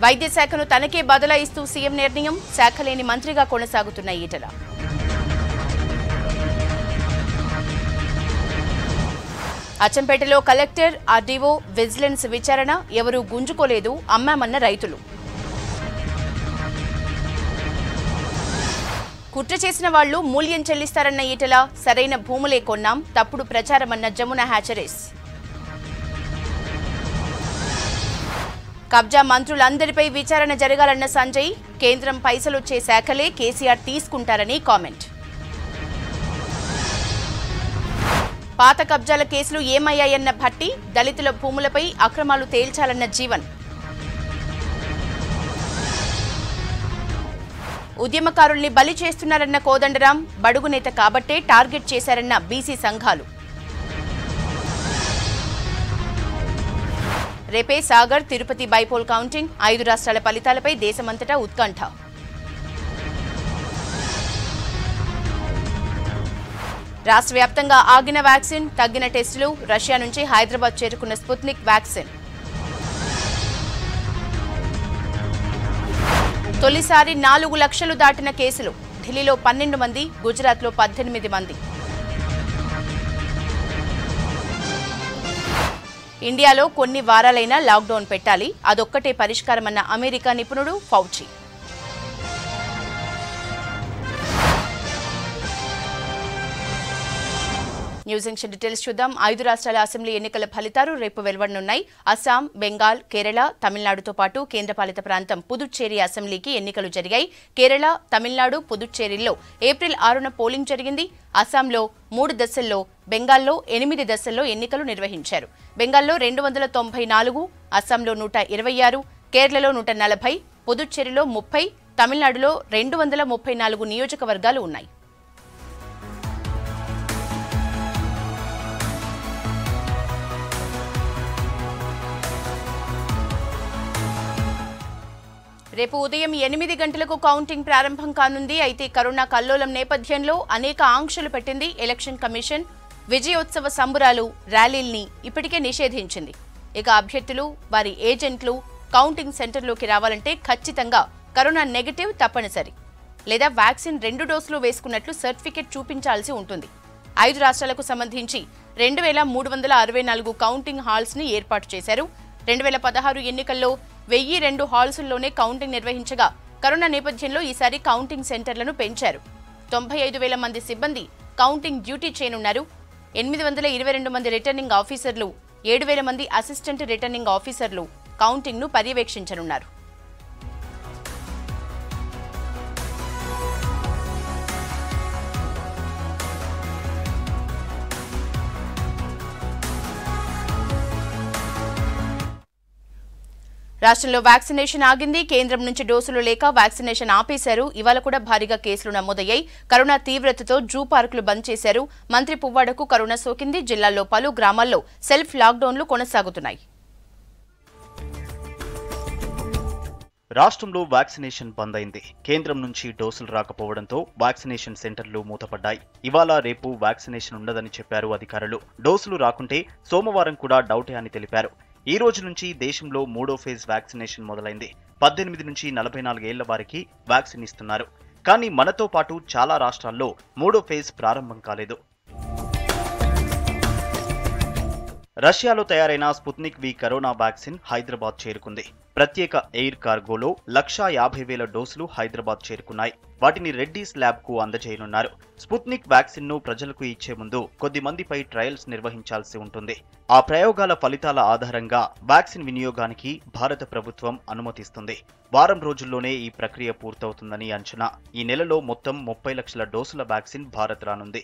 వైద్య శాఖను తనకే బదలాయిస్తూ సీఎం నిర్ణయం శాఖ లేని మంత్రిగా కొనసాగుతున్న ఈటల అచ్చంపేటలో కలెక్టర్ ఆర్డీఓ విజిలెన్స్ విచారణ ఎవరూ గుంజుకోలేదు అమ్మామన్న రైతులు కుట్ర చేసిన వాళ్లు మూల్యం చెల్లిస్తారన్న ఈటల సరైన భూములే కొన్నాం తప్పుడు ప్రచారమన్న జమున హ్యాచరీస్ కబ్జా మంత్రులందరిపై విచారణ జరగాలన్న సంజయ్ కేంద్రం పైసలొచ్చే శాఖలే కేసీఆర్ తీసుకుంటారని కామెంట్ పాత కబ్జాల కేసులు ఏమయ్యాయన్న భట్టి దళితుల భూములపై అక్రమాలు తేల్చాలన్న జీవన్ ఉద్యమకారుల్ని బలి చేస్తున్నారన్న కోదండరాం బడుగు నేత కాబట్టే టార్గెట్ చేశారన్న బీసీ సంఘాలు రేపే సాగర్ తిరుపతి బైపోల్ కౌంటింగ్ ఐదు రాష్ట్రాల ఫలితాలపై దేశమంతటా ఉత్కంఠ రాష్ట్ర వ్యాప్తంగా ఆగిన వ్యాక్సిన్ తగ్గిన టెస్టులు రష్యా నుంచి హైదరాబాద్ చేరుకున్న స్పుత్నిక్ వ్యాక్సిన్ తొలిసారి నాలుగు లక్షలు దాటిన కేసులు ఢిల్లీలో పన్నెండు మంది గుజరాత్లో పద్దెనిమిది మంది ఇండియాలో కొన్ని వారాలైనా లాక్డౌన్ పెట్టాలి అదొక్కటే పరిష్కారమన్న అమెరికా నిపుణుడు ఫౌచి న్యూస్ జంక్షన్ డీటెయిల్స్ చూద్దాం ఐదు రాష్ట్రాల అసెంబ్లీ ఎన్నికల ఫలితాలు రేపు వెలువడనున్నాయి అస్సాం బెంగాల్ కేరళ తమిళనాడుతో పాటు కేంద్రపాలిత ప్రాంతం పుదుచ్చేరి అసెంబ్లీకి ఎన్నికలు జరిగాయి కేరళ తమిళనాడు పుదుచ్చేరిల్లో ఏప్రిల్ ఆరున పోలింగ్ జరిగింది అస్సాంలో మూడు దశల్లో బెంగాల్లో ఎనిమిది దశల్లో ఎన్నికలు నిర్వహించారు బెంగాల్లో రెండు వందల తొంభై నాలుగు అస్సాంలో నూట ఇరవై ఆరు కేరళలో నూట నలభై పుదుచ్చేరిలో ముప్పై తమిళనాడులో రెండు వందల ముప్పై నాలుగు నియోజకవర్గాలు ఉన్నాయి రేపు ఉదయం ఎనిమిది గంటలకు కౌంటింగ్ ప్రారంభం కానుంది అయితే కరోనా కల్లోలం నేపథ్యంలో అనేక ఆంక్షలు పెట్టింది ఎలక్షన్ కమిషన్ విజయోత్సవ సంబురాలు ర్యాలీల్ని ఇప్పటికే నిషేధించింది ఇక అభ్యర్థులు వారి ఏజెంట్లు కౌంటింగ్ సెంటర్లోకి రావాలంటే ఖచ్చితంగా కరోనా నెగటివ్ తప్పనిసరి లేదా వ్యాక్సిన్ రెండు డోసులు వేసుకున్నట్లు సర్టిఫికెట్ చూపించాల్సి ఉంటుంది ఐదు రాష్ట్రాలకు సంబంధించి రెండు వేల మూడు వందల అరవై నాలుగు కౌంటింగ్ హాల్స్ ని ఏర్పాటు చేశారు రెండు వేల పదహారు ఎన్నికల్లో వెయ్యి రెండు హాల్స్ల్లోనే కౌంటింగ్ నిర్వహించగా కరోనా నేపథ్యంలో ఈసారి కౌంటింగ్ సెంటర్లను పెంచారు తొంభై ఐదు వేల మంది సిబ్బంది కౌంటింగ్ డ్యూటీ చేయనున్నారు ఎనిమిది వందల ఇరవై రెండు మంది రిటర్నింగ్ ఆఫీసర్లు ఏడు వేల మంది అసిస్టెంట్ రిటర్నింగ్ ఆఫీసర్లు కౌంటింగ్ను పర్యవేక్షించనున్నారు రాష్ట్రంలో వ్యాక్సినేషన్ ఆగింది కేంద్రం నుంచి డోసులు లేక వ్యాక్సినేషన్ ఆపేశారు ఇవాళ కూడా భారీగా కేసులు నమోదయ్యాయి కరోనా తీవ్రతతో జూ పార్కులు బంద్ చేశారు మంత్రి పువ్వాడకు కరోనా సోకింది జిల్లాల్లో పలు గ్రామాల్లో సెల్ఫ్ లాక్డౌన్లు కొనసాగుతున్నాయి రాష్ట్రంలో వ్యాక్సినేషన్ బంద్ అయింది కేంద్రం నుంచి డోసులు రాకపోవడంతో వ్యాక్సినేషన్ సెంటర్లు మూతపడ్డాయి ఇవాళ రేపు వ్యాక్సినేషన్ ఉండదని చెప్పారు అధికారులు డోసులు రాకుంటే సోమవారం కూడా డౌటే అని తెలిపారు ఈ రోజు నుంచి దేశంలో మూడో ఫేజ్ వ్యాక్సినేషన్ మొదలైంది పద్దెనిమిది నుంచి నలభై నాలుగేళ్ల వారికి వ్యాక్సిన్ ఇస్తున్నారు కానీ మనతో పాటు చాలా రాష్ట్రాల్లో మూడో ఫేజ్ ప్రారంభం కాలేదు రష్యాలో తయారైన Sputnik V corona vaccine Hyderabad చేరుకుంది ప్రత్యేక ఎయిర్ కార్గోలో లక్షా యాభై వేల డోసులు హైదరాబాద్ చేరుకున్నాయి వాటిని రెడ్డీస్ ల్యాబ్ కు అందజేయనున్నారు స్పుత్నిక్ వ్యాక్సిన్ ను ప్రజలకు ఇచ్చే ముందు కొద్ది మందిపై ట్రయల్స్ నిర్వహించాల్సి ఉంటుంది ఆ ప్రయోగాల ఫలితాల ఆధారంగా వ్యాక్సిన్ వినియోగానికి భారత ప్రభుత్వం అనుమతిస్తుంది వారం రోజుల్లోనే ఈ ప్రక్రియ పూర్తవుతుందని అంచనా ఈ నెలలో మొత్తం ముప్పై లక్షల డోసుల వ్యాక్సిన్ భారత్ రానుంది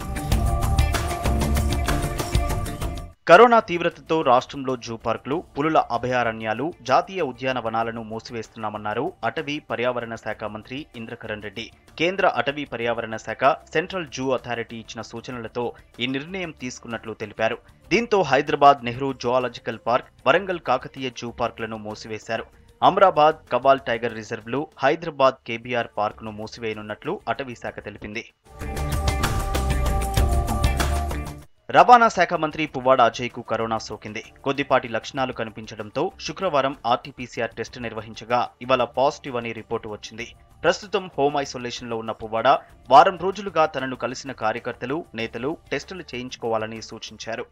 కరోనా తీవ్రతతో రాష్ట్రంలో జూ పార్కులు పులుల అభయారణ్యాలు జాతీయ ఉద్యానవనాలను మూసివేస్తున్నామన్నారు అటవీ పర్యావరణ శాఖ మంత్రి ఇంద్రకరణ్ రెడ్డి కేంద్ర అటవీ పర్యావరణ శాఖ సెంట్రల్ జూ అథారిటీ ఇచ్చిన సూచనలతో ఈ నిర్ణయం తీసుకున్నట్లు తెలిపారు దీంతో Hyderabad Nehru zoological park Warangal Kakatiya zoo పార్కులను మూసివేశారు అమరాబాద్ కబాల్ టైగర్ రిజర్వ్లు హైదరాబాద్ కేబీఆర్ పార్కును మూసివేయనున్నట్లు అటవీ శాఖ తెలిపింది రవాణా శాఖ మంత్రి పువ్వాడ అజయ్కు కరోనా సోకింది కొద్దిపాటి లక్షణాలు కనిపించడంతో శుక్రవారం ఆర్టీపీసీఆర్ టెస్ట్ నిర్వహించగా ఇవాళ పాజిటివ్ అని రిపోర్టు వచ్చింది ప్రస్తుతం హోమ్ ఐసోలేషన్ లో ఉన్న పువ్వాడ వారం రోజులుగా తనను కలిసిన కార్యకర్తలు నేతలు టెస్టులు చేయించుకోవాలని సూచించారు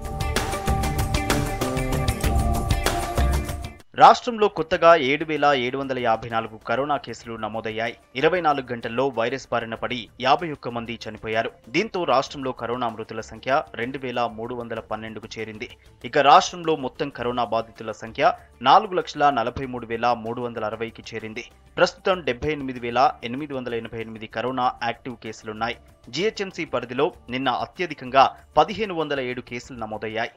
రాష్ట్రంలో కొత్తగా ఏడు వేల ఏడు వందల యాభై నాలుగు కరోనా కేసులు నమోదయ్యాయి ఇరవై నాలుగు గంటల్లో వైరస్ బారిన పడి యాభై ఒక్క మంది చనిపోయారు దీంతో రాష్ట్రంలో కరోనా మృతుల సంఖ్య రెండు వేల మూడు వందల పన్నెండుకు చేరింది ఇక రాష్ట్రంలో మొత్తం కరోనా బాధితుల సంఖ్య నాలుగు లక్షల నలభై మూడు వేల మూడు వందల అరవైకి చేరింది ప్రస్తుతం డెబ్బై ఎనిమిది వేల ఎనిమిది వందల ఎనభై ఎనిమిది కరోనా యాక్టివ్ కేసులున్నాయి జీహెచ్ఎంసీ పరిధిలో నిన్న అత్యధికంగా పదిహేను వందల ఏడు కేసులు నమోదయ్యాయి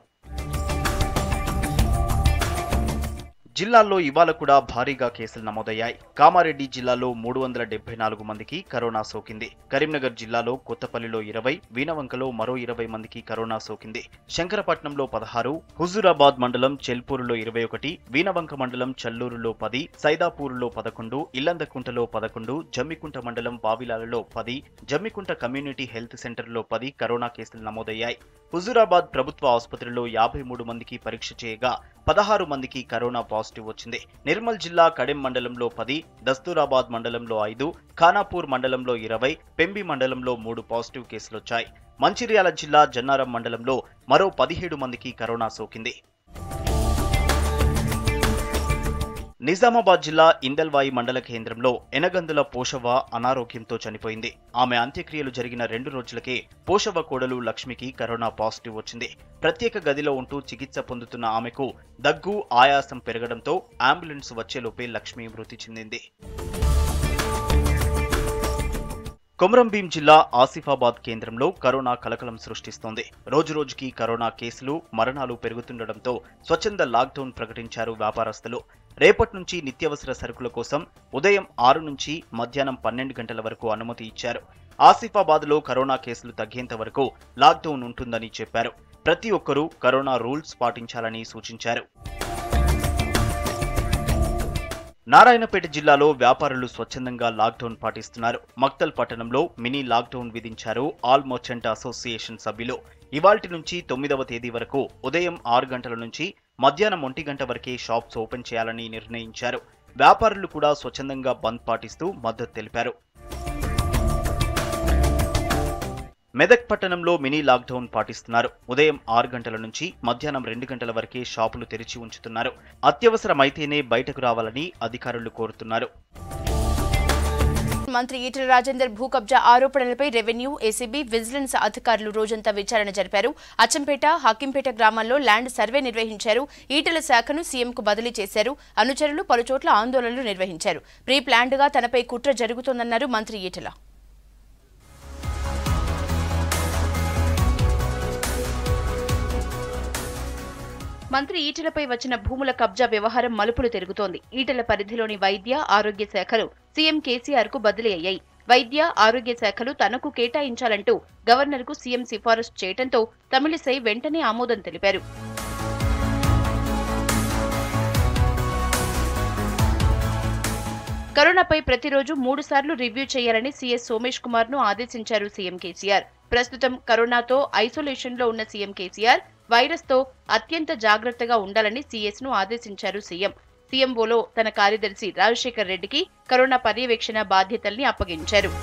జిల్లాల్లో ఇవాళ కూడా భారీగా కేసులు నమోదయ్యాయి కామారెడ్డి జిల్లాలో మూడు వందల డెబ్బై నాలుగు మందికి కరోనా సోకింది కరీంనగర్ జిల్లాలో కొత్తపల్లిలో ఇరవై వీనవంకలో మరో ఇరవై మందికి కరోనా సోకింది శంకరపట్నంలో పదహారు హుజూరాబాద్ మండలం చెల్పూరులో ఇరవై ఒకటి వీనవంక మండలం చల్లూరులో పది సైదాపూరులో పదకొండు ఇల్లందకుంటలో పదకొండు జమ్మికుంట మండలం బావిలాలలో పది జమ్మికుంట కమ్యూనిటీ హెల్త్ సెంటర్లో పది కరోనా కేసులు నమోదయ్యాయి హుజూరాబాద్ ప్రభుత్వ ఆసుపత్రిలో యాభై మూడు మందికి పరీక్ష చేయగా పదహారు మందికి కరోనా పాజిటివ్ వచ్చింది నిర్మల్ జిల్లా కడెం మండలంలో పది దస్తూరాబాద్ మండలంలో ఐదు ఖానాపూర్ మండలంలో ఇరవై పెంబి మండలంలో మూడు పాజిటివ్ కేసులొచ్చాయి మంచిర్యాల జిల్లా జన్నారం మండలంలో మరో పదిహేడు మందికి కరోనా సోకింది నిజామాబాద్ జిల్లా ఇందల్వాయి మండల కేంద్రంలో ఎనగందుల పోషవ్వ అనారోగ్యంతో చనిపోయింది ఆమె అంత్యక్రియలు జరిగిన రెండు రోజులకే పోషవ్వ కోడలు లక్ష్మికి కరోనా పాజిటివ్ వచ్చింది ప్రత్యేక గదిలో ఉంటూ చికిత్స పొందుతున్న ఆమెకు దగ్గు ఆయాసం పెరగడంతో అంబులెన్స్ వచ్చేలోపే లక్ష్మి మృతి చెందింది కొమరంభీం జిల్లా ఆసిఫాబాద్ కేంద్రంలో కరోనా కలకలం సృష్టిస్తోంది రోజురోజుకి కరోనా కేసులు మరణాలు పెరుగుతుండటంతో స్వచ్ఛంద లాక్డౌన్ ప్రకటించారు వ్యాపారస్తులు రేపటి నుంచి నిత్యావసర సరుకుల కోసం ఉదయం ఆరు నుంచి మధ్యాహ్నం పన్నెండు గంటల వరకు అనుమతి ఇచ్చారు ఆసిఫాబాద్ లో కరోనా కేసులు తగ్గేంత వరకు లాక్డౌన్ ఉంటుందని చెప్పారు ప్రతి ఒక్కరూ కరోనా రూల్స్ పాటించాలని సూచించారు నారాయణపేట జిల్లాలో వ్యాపారులు స్వచ్ఛందంగా లాక్డౌన్ పాటిస్తున్నారు మక్తల్ పట్టణంలో మినీ లాక్డౌన్ విధించారు ఆల్ మర్చెంట్ అసోసియేషన్ సభ్యులు ఇవాల్టి నుంచి తొమ్మిదవ తేదీ వరకు ఉదయం ఆరు గంటల నుంచి మధ్యాహ్నం ఒంటి గంట వరకే షాప్స్ ఓపెన్ చేయాలని నిర్ణయించారు వ్యాపారులు కూడా స్వచ్ఛందంగా బంద్ పాటిస్తూ మద్దతు తెలిపారు మెదక్ పట్టణంలో మినీ లాక్డౌన్ పాటిస్తున్నారు ఉదయం ఆరు గంటల నుంచి మధ్యాహ్నం రెండు గంటల వరకే షాపులు తెరిచి ఉంచుతున్నారు అత్యవసరమైతేనే బయటకు రావాలని అధికారులు కోరుతున్నారు మంత్రి ఈటల రాజేందర్ భూ కబ్జా ఆరోపణలపై రెవెన్యూ ఏసీబీ విజిలెన్స్ అధికారులు రోజంతా విచారణ జరిపారు అచ్చంపేట హకింపేట గ్రామాల్లో ల్యాండ్ సర్వే నిర్వహించారు ఈటల శాఖను సీఎంకు బదిలీ చేశారు అనుచరులు పలుచోట్ల ఆందోళనలు నిర్వహించారు ప్రీ ప్లాన్డ్గా తనపై కుట్ర జరుగుతోందన్నారు మంత్రి ఈటల మంత్రి ఈటలపై వచ్చిన భూముల కబ్జా వ్యవహారం మలుపులు తిరుగుతోంది ఈటల పరిధిలోని వైద్య ఆరోగ్య శాఖలు సీఎం కేసీఆర్ కు బదిలీ అయ్యాయి వైద్య ఆరోగ్య శాఖలు తనకు కేటాయించాలంటూ గవర్నర్ కు సీఎం సిఫారసు చేయడంతో తమిళిసై వెంటనే ఆమోదం తెలిపారు కరోనాపై ప్రతిరోజు మూడు సార్లు రివ్యూ చేయాలని సీఎస్ సోమేష్ కుమార్ ను ఆదేశించారు సీఎం కేసీఆర్ ప్రస్తుతం కరోనాతో ఐసోలేషన్ లో ఉన్న సీఎం కేసీఆర్ వైరస్ తో అత్యంత జాగ్రత్తగా ఉండాలని సీఎస్ ను ఆదేశించారు సీఎం సీఎంఓలో తన కార్యదర్శి రాజశేఖర్ రెడ్డికి కరోనా పర్యవేక్షణ బాధ్యతల్ని అప్పగించారు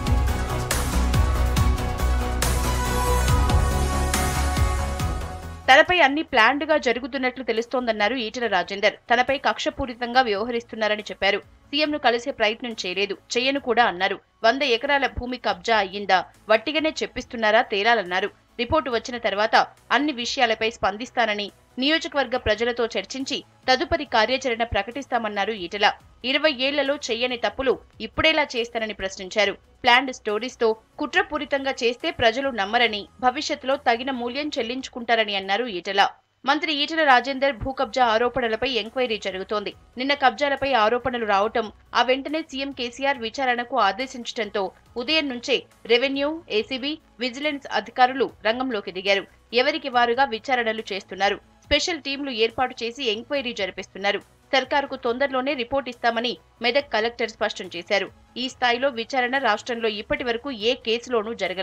తనపై అన్ని ప్లాన్డ్ గా జరుగుతున్నట్లు తెలుస్తోందన్నారు ఈటల రాజేందర్ తనపై కక్షపూరితంగా వ్యవహరిస్తున్నారని చెప్పారు సీఎంను కలిసే ప్రయత్నం చేయలేదు చెయ్యను కూడా అన్నారు వంద ఎకరాల భూమి కబ్జా అయ్యిందా వట్టిగానే చెప్పిస్తున్నారా తేలాలన్నారు రిపోర్టు వచ్చిన తర్వాత అన్ని విషయాలపై స్పందిస్తానని నియోజకవర్గ ప్రజలతో చర్చించి తదుపరి కార్యాచరణ ప్రకటిస్తామన్నారు ఈటల ఇరవై ఏళ్లలో చెయ్యని తప్పులు ఇప్పుడేలా చేస్తానని ప్రశ్నించారు ప్లాన్డ్ స్టోరీస్ తో కుట్రపూరితంగా చేస్తే ప్రజలు నమ్మరని భవిష్యత్తులో తగిన మూల్యం చెల్లించుకుంటారని అన్నారు ఈటల మంత్రి ఈటల రాజేందర్ భూ కబ్జా ఆరోపణలపై ఎంక్వైరీ జరుగుతోంది నిన్న కబ్జాలపై ఆరోపణలు రావటం ఆ వెంటనే సీఎం కేసీఆర్ విచారణకు ఆదేశించడంతో ఉదయం నుంచే రెవెన్యూ ఏసీబీ విజిలెన్స్ అధికారులు రంగంలోకి దిగారు ఎవరికి వారుగా విచారణలు చేస్తున్నారు స్పెషల్ టీంలు ఏర్పాటు చేసి ఎంక్వైరీ జరిపిస్తున్నారు సర్కారుకు తొందరలోనే రిపోర్ట్ ఇస్తామని మెదక్ కలెక్టర్ స్పష్టం చేశారు ఈ స్థాయిలో విచారణ రాష్ట్రంలో ఇప్పటి వరకు ఏ కేసులోనూ జరగలేదు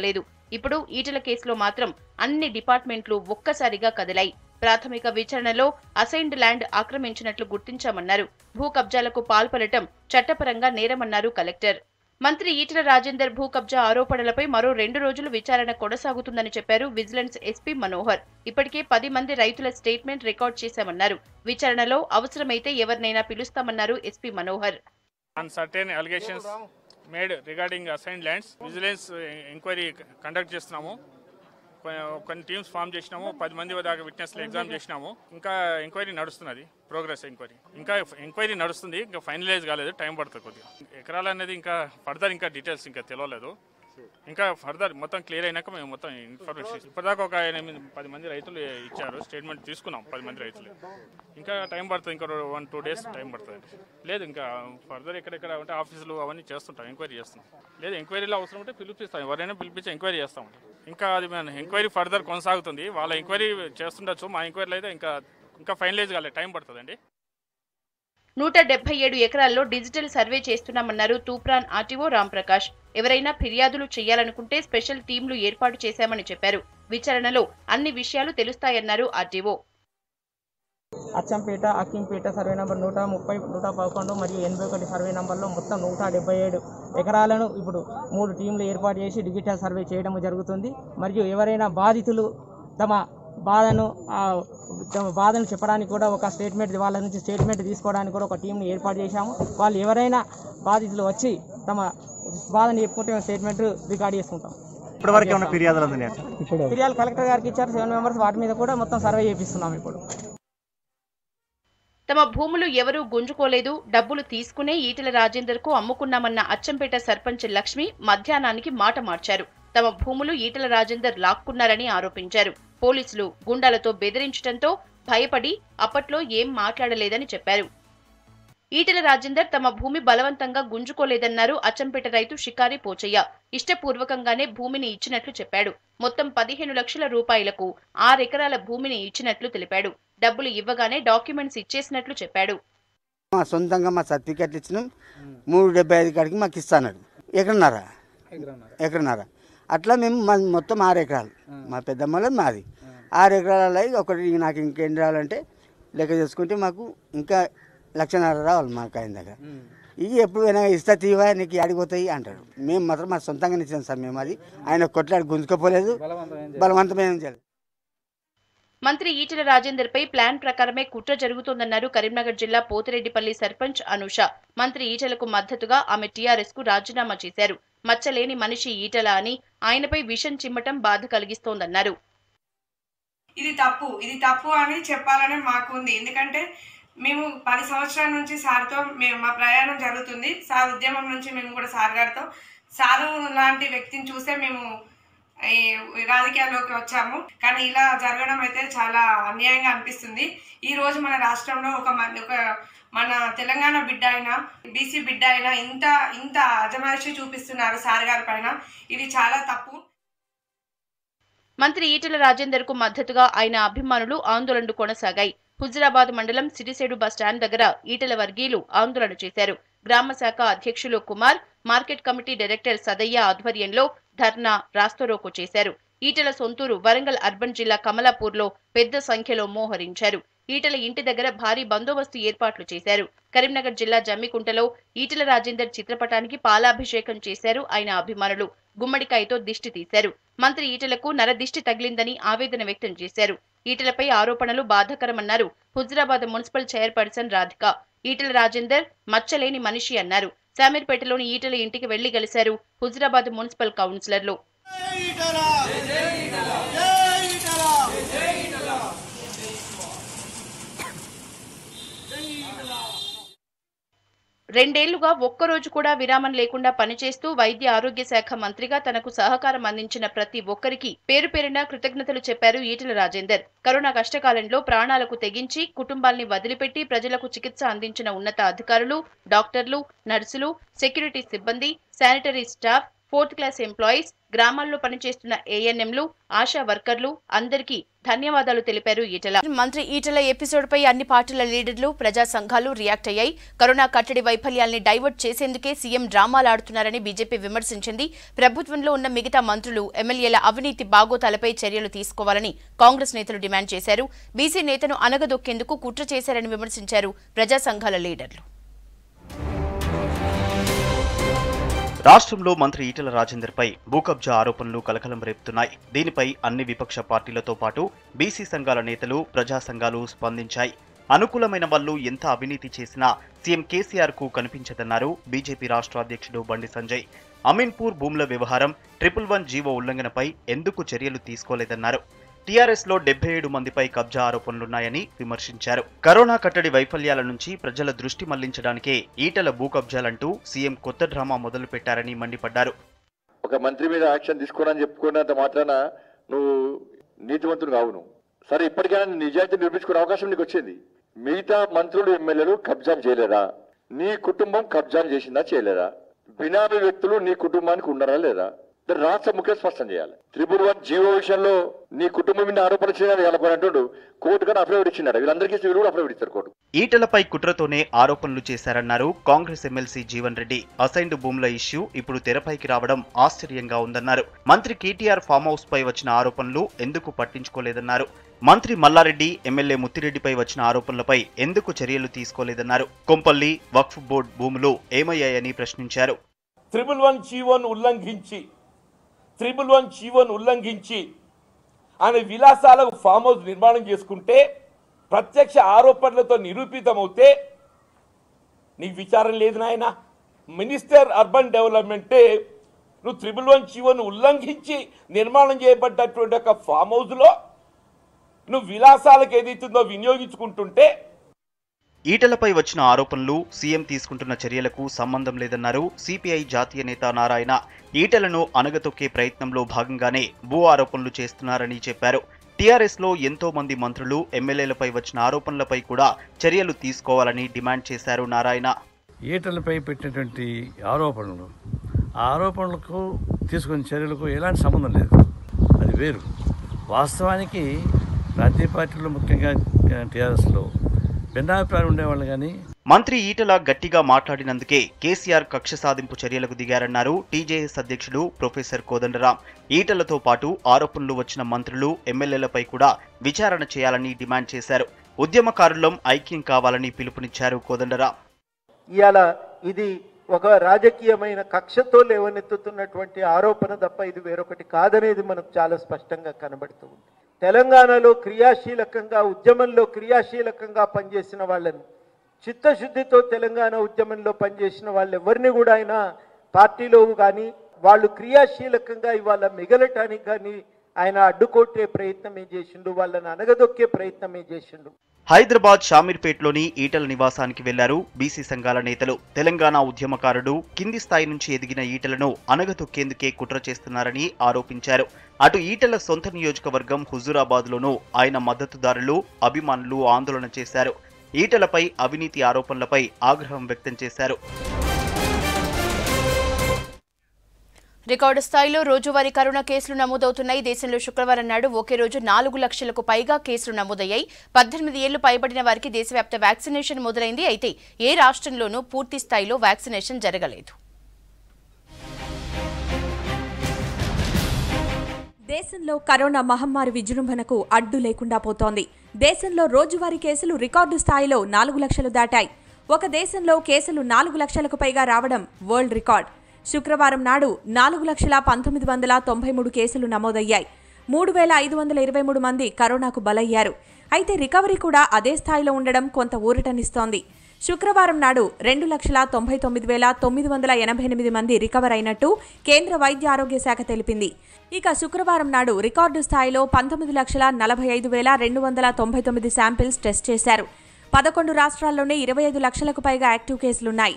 ఇప్పుడు ఈటల కేసులో మాత్రం అన్ని డిపార్ట్మెంట్లు ఒక్కసారిగా కదిలాయి ప్రాథమిక విచారణలో అసైన్డ్ ల్యాండ్ ఆక్రమించినట్లు గుర్తించామన్నారు భూ కబ్జాలకు పాల్పడటం చట్టపరంగా నేరమన్నారు కలెక్టర్ మంత్రి ఈటల రాజేందర్ భూ కబ్జా ఆరోపణలపై మరో రెండు రోజులు విచారణ కొనసాగుతుందని చెప్పారు విజిలెన్స్ ఎస్పీ మనోహర్ ఇప్పటికే పది మంది రైతుల స్టేట్మెంట్ రికార్డ్ చేశామన్నారు విచారణలో అవసరమైతే ఎవరినైనా పిలుస్తామన్నారు SP Manohar on certain allegations made regarding assigned lands vigilance enquiry conduct చేస్తున్నాము కొ- కొన్ని టీమ్స్ ఫామ్ చేసినాము పది మంది దాకా విట్నెస్లు ఎగ్జామ్ చేసినాము ఇంకా ఎంక్వైరీ నడుస్తున్నది ప్రోగ్రెస్ ఎంక్వైరీ ఇంకా ఎంక్వైరీ నడుస్తుంది ఇంకా ఫైనలైజ్ కాలేదు టైం పడుతుంది కొద్దిగా ఎకరాలు అనేది ఇంకా ఫర్దర్ ఇంకా డీటెయిల్స్ ఇంకా తెలియలేదు ఇంకా ఫర్దర్ మొత్తం క్లియర్ అయినాక మేము మొత్తం ఇన్ఫర్మేషన్ ఇప్పటిదాకా ఒక ఎనిమిది పది మంది రైతులు ఇచ్చారు స్టేట్మెంట్ తీసుకున్నాం పది మంది రైతులు ఇంకా టైం పడుతుంది ఇంకా వన్ టూ డేస్ టైం పడుతుంది లేదు ఇంకా ఫర్దర్ ఎక్కడెక్కడ ఉంటే ఆఫీసులు అవన్నీ చేస్తుంటాం ఎంక్వైరీ చేస్తాం లేదు ఎంక్వైరీలో అవసరం ఉంటే పిలిపిస్తాం ఎవరైనా పిలిపించి ఎంక్వైరీ చేస్తాం ఇంకా అది మన ఎంక్వైరీ ఫర్దర్ కొనసాగుతుంది వాళ్ళ ఎంక్వైరీ చేస్తుండొచ్చు మా ఎంక్వైరీలో అయితే ఇంకా ఇంకా ఫైనలైజ్ కాలేదు టైం పడుతుందండి నూట డెబ్బై ఏడు ఎకరాల్లో డిజిటల్ సర్వే చేస్తున్నామన్నారు తూప్రాన్ ఆర్టీఓ రాంప్రకాష్ ఎవరైనా ఫిర్యాదులు చేయాలనుకుంటే స్పెషల్ టీంలు ఏర్పాటు చేశామని చెప్పారు విచారణలో అన్ని విషయాలు తెలుస్తాయన్నారు RTO Achampet Akkimpet survey number నూట ముప్పై నూట పదకొండు మరియు ఎనభై ఒకటి సర్వే నంబర్లో మొత్తం నూట డెబ్బై ఏడు ఎకరాలను ఇప్పుడు మూడు టీంలు ఏర్పాటు చేసి డిజిటల్ సర్వే చేయడం జరుగుతుంది మరియు ఎవరైనా బాధితులు తమ బాధను ఆ, తమ బాధను చెప్పడానికి కూడా ఒక స్టేట్మెంట్ వాళ్ళ నుంచి స్టేట్మెంట్ తీసుకోవడానికి కూడా ఒక టీంని ఏర్పాటు చేశాము వాళ్ళు ఎవరైనా బాధితులు వచ్చి తమ బాధను చెప్పుకుంటే మేము స్టేట్మెంట్ రికార్డ్ చేసుకుంటాం ఇప్పటివరకు ఏమైనా ఫిర్యాదులు అందినాయి ఫిర్యాదు కలెక్టర్ గారికి ఇచ్చారు సెవెన్ మెంబర్స్ వాటి మీద కూడా మొత్తం సర్వే చేపిస్తున్నాం ఇప్పుడు తమ భూములు ఎవరూ గుంజుకోలేదు డబ్బులు తీసుకునే ఈటెల రాజేందర్ కు అమ్ముకున్నామన్న అచ్చంపేట సర్పంచ్ లక్ష్మి మధ్యాహ్నానికి మాట మార్చారు తమ భూములు ఈటెల రాజేందర్ లాక్కున్నారని ఆరోపించారు పోలీసులు గుండాలతో బెదిరించడంతో భయపడి అప్పట్లో ఏం మాట్లాడలేదని చెప్పారు ఈటెల రాజేందర్ తమ భూమి బలవంతంగా గుంజుకోలేదన్నారు అచ్చంపేట రైతు షికారి పోచయ్య ఇష్టపూర్వకంగానే భూమిని ఇచ్చినట్లు చెప్పాడు మొత్తం పదిహేను లక్షల రూపాయలకు ఆరెకరాల భూమిని ఇచ్చినట్లు తెలిపాడు డబ్బులు ఇవ్వగానే డాక్యుమెంట్స్ ఇచ్చేసినట్లు చెప్పాడు మా సొంతంగా మా సర్టిఫికెట్లు ఇచ్చినాం మూడు డెబ్బై ఐదు కాడికి మాకు ఇస్తాడు ఎకరన్నారా ఎకరన్నారా అట్లా మేము మా మొత్తం ఆరు ఎకరాలు మా పెద్దమ్మలది మాది ఆరు ఎకరాలలో ఒకటి నాకు ఇంకేం రావాలంటే లెక్క చేసుకుంటే మాకు ఇంకా లక్షన్నర రావాలి మాకు ఆయన దగ్గర ఇవి ఎప్పుడు అయినా ఇస్తా తీవా నీకు ఆడిపోతాయి అంటాడు మేము మాత్రం మా సొంతంగా ఇచ్చాం సార్ మేము అది ఆయన కొట్లాడి గుంజుకోపోలేదు బలవంతమైన చేయలేదు మంత్రి ఈటెల రాజేందర్ పై ప్లాన్ ప్రకారమే కుట్ర జరుగుతోందన్నారు కరీంనగర్ జిల్లా పోతిరెడ్డిపల్లి సర్పంచ్ అనూష మంత్రి ఈటెలకు మద్దతుగా ఆమె టీఆర్ఎస్ కు రాజీనామా చేశారు మచ్చలేని మనిషి ఈటెల అని ఆయనపై విషం చిమ్మటం బాధ కలిగిస్తోందన్నారు ఇది తప్పు ఇది తప్పు అని చెప్పాలని మాకు ఉంది ఎందుకంటే మేము పది సంవత్సరాల నుంచి సార్తో మేము మా ప్రయాణం జరుగుతుంది సార్ ఉద్యమం నుంచి మేము కూడా సార్ గారితో సారు లాంటి వ్యక్తిని చూసే మేము ఈ రాజకీయాల్లోకి వచ్చాము కానీ ఇలా జరగడం అయితే చాలా అన్యాయంగా అనిపిస్తుంది ఈ రోజు మన రాష్ట్రంలో ఒక మంది ఒక మన తెలంగాణ బిడ్డ అయినా బీసీ బిడ్డ అయినా ఇంత ఇంత అజమాయిషి చూపిస్తున్నారు సార్ గారి పైన ఇది చాలా తప్పు మంత్రి ఈటెల రాజేందర్ కు మద్దతుగా ఆయన అభిమానులు ఆందోళనలు కొనసాగాయి హుజురాబాద్ మండలం సిరిసేడు బస్టాండ్ దగ్గర ఈటెల వర్గీయులు ఆందోళన చేశారు గ్రామ శాఖ అధ్యక్షులు Kumar market committee director Sadayya ఆధ్వర్యంలో ధర్నా రాస్తోరోకో చేశారు ఈటెల సొంతూరు వరంగల్ అర్బన్ జిల్లా కమలాపూర్లో పెద్ద సంఖ్యలో మోహరించారు ఈటెల ఇంటి దగ్గర భారీ బందోబస్తు ఏర్పాట్లు చేశారు కరీంనగర్ జిల్లా జమ్మికుంటలో ఈటెల రాజేందర్ చిత్రపటానికి పాలాభిషేకం చేశారు ఆయన అభిమానులు గుమ్మడికాయతో దిష్టి తీశారు మంత్రి ఈటెలకు నరదిష్టి తగిలిందని ఆవేదన వ్యక్తం చేశారు ఈటెలపై ఆరోపణలు బాధాకరమన్నారు హుజురాబాద్ మున్సిపల్ చైర్పర్సన్ రాధిక ఈటెల రాజేందర్ మచ్చలేని మనిషి అన్నారు శామీర్పేటలోని ఈటెల ఇంటికి వెళ్లి కలిశారు హుజురాబాద్ మున్సిపల్ కౌన్సిలర్లు రెండేళ్లుగా ఒక్కరోజు కూడా విరామం లేకుండా పనిచేస్తూ వైద్య ఆరోగ్య శాఖ మంత్రిగా తనకు సహకారం అందించిన ప్రతి ఒక్కరికి పేరు పేరున కృతజ్ఞతలు చెప్పారు ఈటెల రాజేందర్ కరోనా కష్టకాలంలో ప్రాణాలకు తెగించి కుటుంబాల్ని వదిలిపెట్టి ప్రజలకు చికిత్స అందించిన ఉన్నత అధికారులు డాక్టర్లు నర్సులు సెక్యూరిటీ సిబ్బంది sanitary staff fourth class employees గ్రామాల్లో పనిచేస్తున్న ఏఎన్ఎంలు ఆశా వర్కర్లు అందరికీ ధన్యవాదాలు తెలిపారు ఈటల మంత్రి ఈటల ఎపిసోడ్ పై అన్ని పార్టీల లీడర్లు ప్రజా సంఘాలు రియాక్ట్ అయ్యాయి కరోనా కట్టడి వైఫల్యాల్ని డైవర్ట్ చేసేందుకే సీఎం డ్రామాలాడుతున్నారని బీజేపీ విమర్శించింది ప్రభుత్వంలో ఉన్న మిగతా మంత్రులు ఎమ్మెల్యేల అవినీతి బాగోతాలపై చర్యలు తీసుకోవాలని కాంగ్రెస్ నేతలు డిమాండ్ చేశారు బీసీ నేతను అనగదొక్కేందుకు కుట్ర చేశారని విమర్శించారు ప్రజా సంఘాల లీడర్లు రాష్ట్రంలో మంత్రి ఈటల రాజేందర్పై భూకబ్జా ఆరోపణలు కలకలం రేపుతున్నాయి దీనిపై అన్ని విపక్ష పార్టీలతో పాటు బీసీ సంఘాల నేతలు ప్రజా సంఘాలు స్పందించాయి అనుకూలమైన వాళ్ళు ఎంత అవినీతి చేసినా సీఎం కేసీఆర్ కు కనిపించదన్నారు బీజేపీ రాష్ట్ర అధ్యక్షుడు బండి సంజయ్ అమీన్పూర్ భూముల వ్యవహారం ట్రిపుల్ వన్ జీవో ఉల్లంఘనపై ఎందుకు చర్యలు తీసుకోలేదన్నారు టీఆర్ఎస్ లో డెబ్బై ఏడు మందిపై కబ్జా ఆరోపణలున్నాయని విమర్శించారు కరోనా కట్టడి వైఫల్యాల నుంచి ప్రజల దృష్టి మళ్లించడానికే ఈటల భూ కబ్జాలంటూ సీఎం కొత్త డ్రామా మొదలు పెట్టారని మండిపడ్డారు ఒక మంత్రి మీద యాక్షన్ తీసుకోవడానికి చెప్పుకున్నంత మాత్రాన నువ్వు నీతివంతుడు కావు నువ్వు సరే ఇప్పటికైనా నీ నిజాయితీ నిరూపించుకునే అవకాశం నీకు వచ్చింది మిగతా మంత్రులు ఎమ్మెల్యేలు కబ్జాలు చేయలేదా నీ కుటుంబం కబ్జాలు చేసిందా చేయలేదా బినామీ వ్యక్తులు నీ కుటుంబానికి ఉన్నారా లేదా దాన్ని రాష్ట్ర ముఖ్య స్పష్టం చేయాలి త్రిపుల్ వన్ జీవో విషయంలో నీ కుటుంబం మీద ఆరోపణ చేయాలని కలపనంటుండు కోర్టు కానీ అఫిడవిట్ ఇచ్చినాడు వీళ్ళందరికీ వీళ్ళు కూడా అఫిడవిట్ ఇస్తారు కోర్టు ఈటలపై కుట్రతోనే ఆరోపణలు చేశారన్నారు Congress MLC Jeevan Reddy assigned భూముల ఇష్యూ ఇప్పుడు తెరపైకి రావడం ఆశ్చర్యంగా ఉందన్నారు మంత్రి కేటీఆర్ ఫామ్ హౌస్ పై వచ్చిన ఆరోపణలు ఎందుకు పట్టించుకోలేదన్నారు మంత్రి మల్లారెడ్డి ఎమ్మెల్యే ముత్తిరెడ్డిపై వచ్చిన ఆరోపణలపై ఎందుకు చర్యలు తీసుకోలేదన్నారు కొంపల్లి వక్ఫ్ బోర్డు భూములు ఏమయ్యాయని ప్రశ్నించారు త్రిబుల్ వన్ జీవోను ఉల్లంఘించి త్రిబుల్ వన్ జీవోను ఉల్లంఘించి ఆయన విలాసాలకు ఫామ్ హౌస్ నిర్మాణం చేసుకుంటే ప్రత్యక్ష ఆరోపణలతో నిరూపితమవుతే నీకు విచారం లేదు నాయన మినిస్టర్ అర్బన్ డెవలప్మెంటే నువ్వు త్రిబుల్ వన్ జీవోను ఉల్లంఘించి నిర్మాణం చేయబడ్డటువంటి ఒక ఫామ్ హౌస్లో నువ్వు విలాసాలకు ఏదైతుందో వినియోగించుకుంటుంటే ఈటలపై వచ్చిన ఆరోపణలు సీఎం తీసుకుంటున్న చర్యలకు సంబంధం లేదన్నారు సిపిఐ జాతీయ నేత నారాయణ ఈటలను అనగతొక్కే ప్రయత్నంలో భాగంగానే భూ ఆరోపణలు చేస్తున్నారని చెప్పారు టీఆర్ఎస్ లో ఎంతో మంది మంత్రులు ఎమ్మెల్యేలపై వచ్చిన ఆరోపణలపై కూడా చర్యలు తీసుకోవాలని డిమాండ్ చేశారు నారాయణ ఈటలపై పెట్టినటువంటి ఆరోపణలు ఆ ఆరోపణలకు తీసుకున్న చర్యలకు ఎలాంటి సంబంధం లేదు అది వేరు వాస్తవానికి రాజకీయ పార్టీలు ముఖ్యంగా టీఆర్ఎస్లో భిన్నాభిప్రాయం ఉండేవాళ్ళు కానీ మంత్రి ఈటల గట్టిగా మాట్లాడినందుకే కేసీఆర్ కక్ష సాధింపు చర్యలకు దిగారన్నారు టీజేఎస్ అధ్యక్షుడు ప్రొఫెసర్ కోదండరాం ఈటలతో పాటు ఆరోపణలు వచ్చిన మంత్రులు ఎమ్మెల్యేలపై కూడా విచారణ చేయాలని డిమాండ్ చేశారు ఉద్యమకారులం ఐక్యం కావాలని పిలుపునిచ్చారు కోదండరాం ఇవాళ ఇది ఒక రాజకీయమైన కక్షతో లేవనెత్తుతున్నటువంటి ఆరోపణ తప్ప ఇది వేరొకటి కాదనేది మనకు చాలా స్పష్టంగా కనబడుతుంది తెలంగాణలో క్రియాశీలకంగా ఉద్యమంలో క్రియాశీలకంగా పనిచేసిన వాళ్ళని చిత్తశుద్ధితో తెలంగాణ ఉద్యమంలో పనిచేసిన వాళ్ళు ఎవరిని కూడా ఆయన పార్టీలో కానీ వాళ్ళు క్రియాశీలకంగా ఇవాళ మిగలటానికి కానీ ఆయన అడ్డుకొట్టే ప్రయత్నమే చేసిండు వాళ్ళని అనగదొక్కే ప్రయత్నమే చేసిండు హైదరాబాద్ షామీర్పేట్లోని ఈటల నివాసానికి వెళ్లారు బీసీ సంఘాల నేతలు తెలంగాణ ఉద్యమకారుడు కింది స్థాయి నుంచి ఎదిగిన ఈటలను అనగతొక్కేందుకే కుట్ర చేస్తున్నారని ఆరోపించారు అటు ఈటల సొంత నియోజకవర్గం హుజూరాబాద్లోనూ ఆయన మద్దతుదారులు అభిమానులు ఆందోళన చేశారు ఈటలపై అవినీతి ఆరోపణలపై ఆగ్రహం వ్యక్తం చేశారు రికార్డు స్థాయిలో రోజువారీ కరోనా కేసులు నమోదవుతున్నాయి దేశంలో శుక్రవారం నాడు ఒకే రోజు నాలుగు లక్షలకు పైగా కేసులు నమోదయ్యాయి పద్దెనిమిది ఏళ్లు పైబడిన వారికి దేశవ్యాప్త వ్యాక్సినేషన్ మొదలైంది అయితే ఏ రాష్ట్రంలోనూ పూర్తి స్థాయిలో వ్యాక్సినేషన్ జరగలేదు దేశంలో కరోనా మహమ్మారి విజృంభణకు అడ్డు లేకుండా పోతోంది దేశంలో రోజువారీ కేసులు రికార్డు స్థాయిలో నాలుగు లక్షలు దాటాయి ఒక దేశంలో కేసులు నాలుగు లక్షలకు పైగా రావడం వరల్డ్ రికార్డ్ శుక్రవారం నాడు నాలుగు లక్షల పంతొమ్మిది వందల తొంభై మూడు కేసులు నమోదయ్యాయి మూడు వేల ఐదు వందల ఇరవై మూడు మంది కరోనాకు బలయ్యారు అయితే రికవరీ కూడా అదే స్థాయిలో ఉండడం కొంత ఊరటనిస్తోంది శుక్రవారం నాడు రెండు లక్షల తొంభై తొమ్మిది వేల తొమ్మిది వందల ఎనభై ఎనిమిది మంది రికవర్ అయినట్టు కేంద్ర వైద్య ఆరోగ్య శాఖ తెలిపింది ఇక శుక్రవారం నాడు రికార్డు స్థాయిలో పంతొమ్మిది లక్షల నలభై ఐదు వేల రెండు వందల తొంభై తొమ్మిది శాంపిల్స్ టెస్ట్ చేశారు పదకొండు రాష్ట్రాల్లోనే ఇరవై ఐదు లక్షలకు పైగా యాక్టివ్ కేసులున్నాయి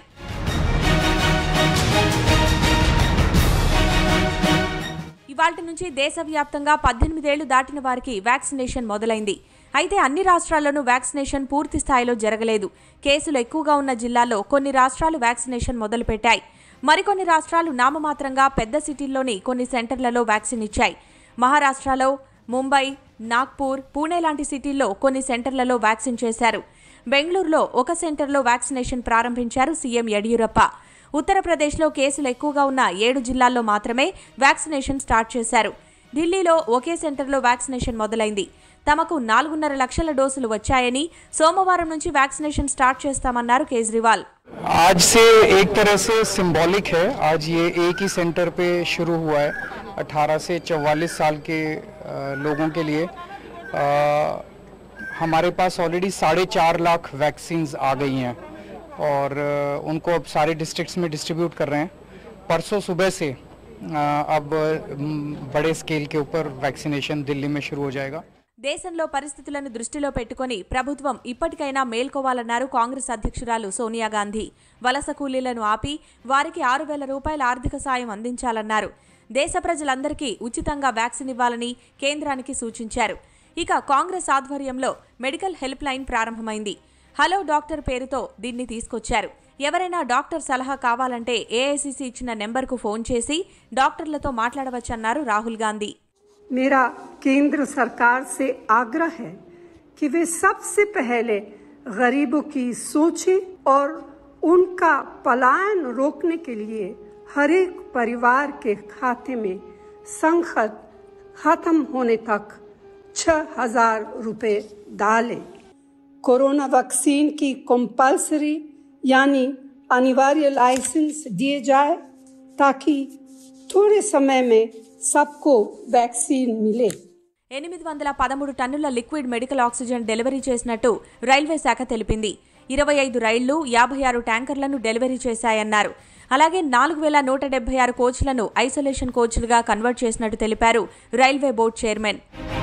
ఇవాల్టి నుంచి దేశవ్యాప్తంగా పద్దెనిమిదేళ్లు దాటిన వారికి వ్యాక్సినేషన్ మొదలైంది అయితే అన్ని రాష్ట్రాల్లోనూ వ్యాక్సినేషన్ పూర్తి స్థాయిలో జరగలేదు కేసులు ఎక్కువగా ఉన్న జిల్లాల్లో కొన్ని రాష్ట్రాలు వ్యాక్సినేషన్ మొదలుపెట్టాయి మరికొన్ని రాష్ట్రాలు నామమాత్రంగా పెద్ద సిటీల్లోని కొన్ని సెంటర్లలో వ్యాక్సిన్ ఇచ్చాయి మహారాష్ట్రలో ముంబై నాగ్పూర్ పూణే లాంటి సిటీల్లో కొన్ని సెంటర్లలో వ్యాక్సిన్ చేశారు బెంగళూరులో ఒక సెంటర్లో వ్యాక్సినేషన్ ప్రారంభించారు సీఎం యడియూరప్ప ఉత్తరప్రదేశ్లో కేసులు ఎక్కువగా ఉన్న ఏడు జిల్లాల్లో మాత్రమే వ్యాక్సినేషన్ స్టార్ట్ చేశారు ఢిల్లీలో ఒకే సెంటర్లో వ్యాక్సినేషన్ మొదలైంది తమకు నాలుగున్నర లక్షల డోసులు వచ్చాయని సోమవారం నుంచి వ్యాక్సినేషన్ స్టార్ట్ చేస్తామన్నారు కేజ్రీవాల్ आज से एक तरह से सिंबॉलिक है आज ये एक ही सेंटर पे शुरू हुआ है 18 से 44 साल के अ, लोगों के लिए अ, हमारे पास ऑलरेडी साढ़े चार लाख वैक्सीन्स आ गई हैं और अ, उनको अब सारे डिस्ट्रिक्ट्स में डिस्ट्रीब्यूट कर रहे हैं परसों सुबह से अ, अब म, बड़े स्केल के ऊपर वैक्सीनेशन दिल्ली में शुरू हो जाएगा దేశంలో పరిస్థితులను దృష్టిలో పెట్టుకుని ప్రభుత్వం ఇప్పటికైనా మేల్కోవాలన్నారు కాంగ్రెస్ అధ్యక్షురాలు సోనియా గాంధీ వలస కూలీలను ఆపి వారికి ఆరు వేల రూపాయల ఆర్థిక సాయం అందించాలన్నారు దేశ ప్రజలందరికీ ఉచితంగా వ్యాక్సిన్ ఇవ్వాలని కేంద్రానికి సూచించారు ఇక కాంగ్రెస్ ఆధ్వర్యంలో మెడికల్ హెల్ప్ లైన్ ప్రారంభమైంది హలో డాక్టర్ పేరుతో దీన్ని తీసుకొచ్చారు ఎవరైనా డాక్టర్ సలహా కావాలంటే ఏఐసీసీ ఇచ్చిన నెంబర్కు ఫోన్ చేసి డాక్టర్లతో మాట్లాడవచ్చన్నారు రాహుల్ గాంధీ मेरा केंद्र सरकार से आग्रह है कि वे सबसे पहले गरीबों की सोचें और उनका पलायन रोकने के लिए हर एक परिवार के खाते में संकट खत्म होने तक छह हजार रुपए डालें कोरोना वैक्सीन की कंपल्सरी यानी अनिवार्य लाइसेंस दिए जाए ताकि थोड़े समय में सबको वैक्सीन मिले ఎనిమిది వందల పదమూడు టన్నుల లిక్విడ్ మెడికల్ ఆక్సిజన్ డెలివరీ చేసినట్టు రైల్వే శాఖ తెలిపింది ఇరవై ఐదు రైళ్లు యాభై ఆరు ట్యాంకర్లను డెలివరీ చేశాయన్నారు అలాగే నాలుగు వేల నూట డెబ్బై ఆరు కోచ్లను ఐసోలేషన్ కోచ్లుగా కన్వర్ట్ చేసినట్టు తెలిపారు రైల్వే బోర్డు చైర్మన్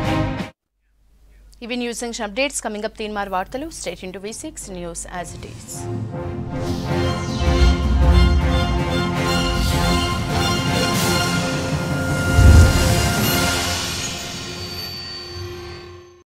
ఇవి news updates coming up Teenmaar వార్తలు straight into V six news as it is